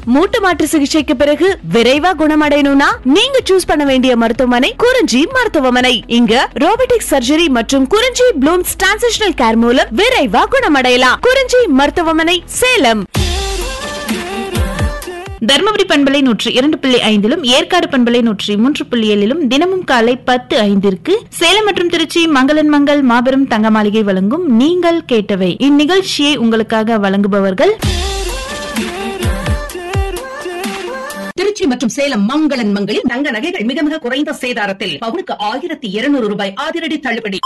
மூட்டு மாற்று சிகிச்சைக்கு பிறகு விரைவா குணமடையணும்னா நீங்க சூஸ் பண்ண வேண்டிய மருத்துவமனை குறிஞ்சி மருத்துவமனை இங்க ரோபோட்டிக் சர்ஜரி மற்றும் குறிஞ்சி ப்ளூம்ஸ் டிரான்சிஷனல் கேர் மூலம் விரைவா குணமடையலாம் குறிஞ்சி மருத்துவமனை சேலம் தருமபுரி பண்பலை நூற்றி இரண்டு புள்ளி ஐந்திலும் ஏற்காடு பண்பலை நூற்றி மூன்று புள்ளி ஏழிலும் தினமும் காலை பத்து ஐந்திற்கு சேலம் மற்றும் திருச்சி மங்களன் மங்கள் மாபெரும் தங்க மாளிகை வழங்கும் நீங்கள் கேட்டவை இந்நிகழ்ச்சியை உங்களுக்காக வழங்குபவர்கள் திருச்சி மற்றும் சேலம் மங்களன் மங்களில் தங்க நகைகள் மிக மிக குறைந்த சேதாரத்தில் பவுனுக்கு ஆயிரத்தி இருநூறு ரூபாய் அதிரடி தள்ளுபடி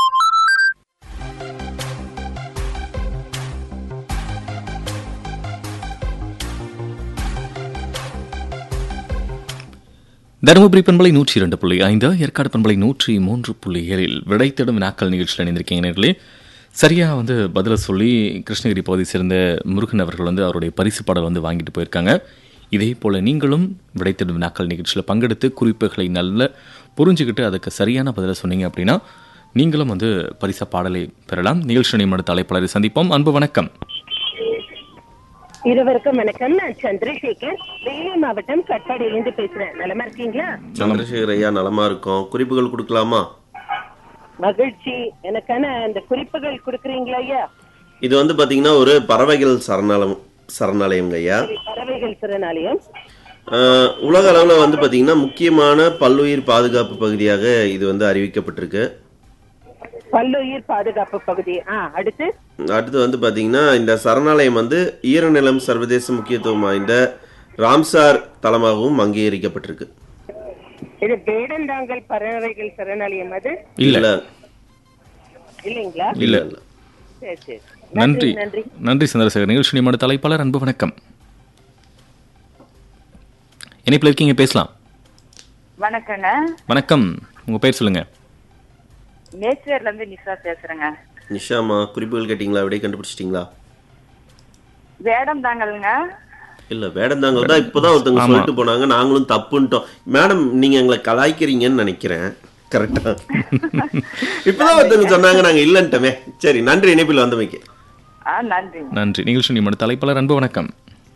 தருமபுரி பண்பலை நூற்றி இரண்டு புள்ளி ஐந்து ஏற்காடு பண்பலை நூற்றி மூன்று புள்ளி ஏழில் விடை தேடும் வினாக்கள் நிகழ்ச்சியில் இணைந்திருக்கீங்க நேர்களே சரியாக வந்து பதிலை சொல்லி கிருஷ்ணகிரி பகுதியை சேர்ந்த முருகன் அவர்கள் வந்து அவருடைய பரிசு பாடல் வந்து வாங்கிட்டு போயிருக்காங்க இதே போல் நீங்களும் விடை தேடும் வினாக்கள் நிகழ்ச்சியில் பங்கெடுத்து குறிப்புகளை நல்ல புரிஞ்சுக்கிட்டு அதுக்கு சரியான பதிலை சொன்னீங்க அப்படின்னா நீங்களும் வந்து பரிச பாடலை பெறலாம் நிகழ்ச்சி நியமன தலைப்பாளரை சந்திப்போம் அன்பு வணக்கம் இருவருக்கும் வணக்கம் நான் சந்திரசேகர் வேலூர் மாவட்டம் கட்பாடியிலிருந்து பேசுறேன் நலமா இருக்கீங்களா சந்திரசேகர் ஐயா நலமா இருக்கோம் குறிப்புகள் கொடுக்கலாமா மகிழ்ச்சி எனக்கான அந்த குறிப்புகள் கொடுக்குறீங்களா ஐயா இது வந்து பாத்தீங்கன்னா ஒரு பறவைகள் சரணாலயம் சரணாலயங்க ஐயா பறவைகள் சரணாலயம் ஆஹ், உலக அளவுல வந்து பாத்தீங்கன்னா முக்கியமான பல்லுயிர் பாதுகாப்பு பகுதியாக இது வந்து அறிவிக்கப்பட்டிருக்கு பல்லுயிர் பாதுகாப்பு பகுதி ஆ அடுத்து அடுத்து வந்து பாத்தீங்கன்னா இந்த சரணாலயம் வந்து ஈரநிலம் சர்வதேச முக்கியத்துவம் வாய்ந்த ராம்சார் தலமாகவும் அங்கீகரிக்கப்பட்டிருக்கு இது வேடந்தாங்கல் பறவைகள் சரணாலயம் அது இல்ல இல்லைங்களா இல்ல இல்ல சரி சரி நன்றி நன்றி நன்றி சந்திரசேகர் நிகழ்ச்சி நியமன தலைப்பாளர் அன்பு வணக்கம் இணைப்பில் இருக்கீங்க பேசலாம் வணக்கங்க வணக்கம் உங்க பேர் சொல்லுங்க மேச்சேர்ல இருந்து நிஷா பேசுறேங்க நிஷாமா குறிப்புகள் கேட்டீங்களா விடை கண்டுபிடிச்சிட்டீங்களா வேடம் தாங்கல்ங்க இல்ல வேடந்தாங்கல் தான் இப்பதான் ஒருத்தவங்க ஆமா. சொல்லிட்டு போனாங்க நாங்களும் தப்புன்ட்டோம் மேடம் நீங்க எங்களை கலாய்க்கிறீங்கன்னு நினைக்கிறேன் கரெக்டா இப்பதான் ஒருத்தவங்க சொன்னாங்க நாங்க இல்லன்ட்டோமே சரி நன்றி இணைப்பில் வந்தமைக்கு ஆ நன்றி நன்றி நிகழ்ச்சி நியமன தலைப்பாளர் அன்பு வணக்கம்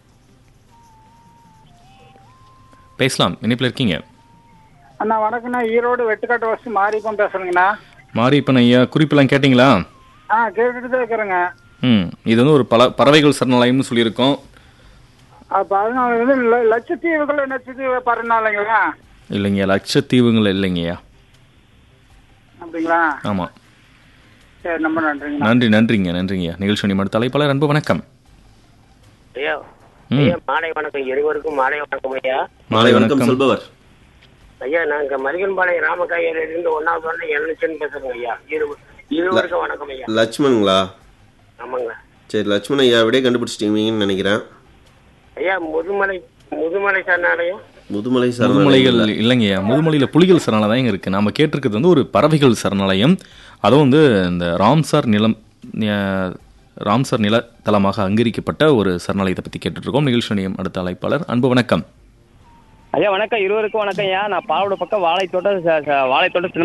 பேசலாம் இணைப்பில் இருக்கீங்க அண்ணா வணக்கண்ணா ஈரோடு வெட்டுக்காட்டு வசதி மாரியப்பன் பேசுறேங்கண்ணா மாரியப்பன் ஐயா குறிப்பெல்லாம் கேட்டிங்களா ஆ கேட்டுட்டு தான் இருக்கிறேங்க ம் இது வந்து ஒரு பல பறவைகள் சரணாலயம்னு சொல்லியிருக்கோம் அப்போ அதனால வந்து ல- லட்சத்தீவுகள் லட்சத்தீவு பறனாலைங்களா இல்லைங்க லட்சத்தீவுங்கள் இல்லைங்கய்யா அப்படிங்களா ஆமாம் சரி ரொம்ப நன்றிங்கண்ணா நன்றி நன்றிங்க நன்றிங்கய்யா நிகழ்ச்சி நியமன தலைப்பாளர் அன்பு வணக்கம் ஐயா ம் ஐயா மாலை வணக்கம் இருவருக்கும் மாலை வணக்கம் ஐயா மாலை வணக்கம் சொல்பவர் ஐயா நாங்க மரிகன்பாளையம் ராமக்காயில இருந்து ஒன்னாவது வந்து எண்ணச்சன் பேசுறோங்க ஐயா இரு இருவருக்கும் வணக்கம் ஐயா லட்சுமணுங்களா ஆமாங்க சரி லட்சுமண் ஐயா விடை கண்டுபிடிச்சிட்டீங்கன்னு நினைக்கிறேன் ஐயா முதுமலை முதுமலை சரணாலயம் முதுமலை முதுமலைகள் சரணாலயம் இல்லைங்கய்யா முதுமலையில் புலிகள் சரணாலயம் இங்கே இருக்குது நாம கேட்டிருக்கிறது வந்து ஒரு பறவைகள் சரணாலயம் அதுவும் வந்து இந்த ராம்சார் நிலம் அஹ், ராம்சார் நிலத்தலமாக அங்கீகரிக்கப்பட்ட ஒரு சரணாலயத்தை பற்றி கேட்டுட்ருக்கோம் நிகழ்ச்சி நிலையம் அடுத்த அழைப்பாளர் அன்பு வணக்கம் ஐயா வணக்கம் இருவருக்கும் வணக்கம் ஐயா நான் பாலோட பக்கம் வாழைத்தோட்டம் ச- ச- வாழைத்தோட்டம்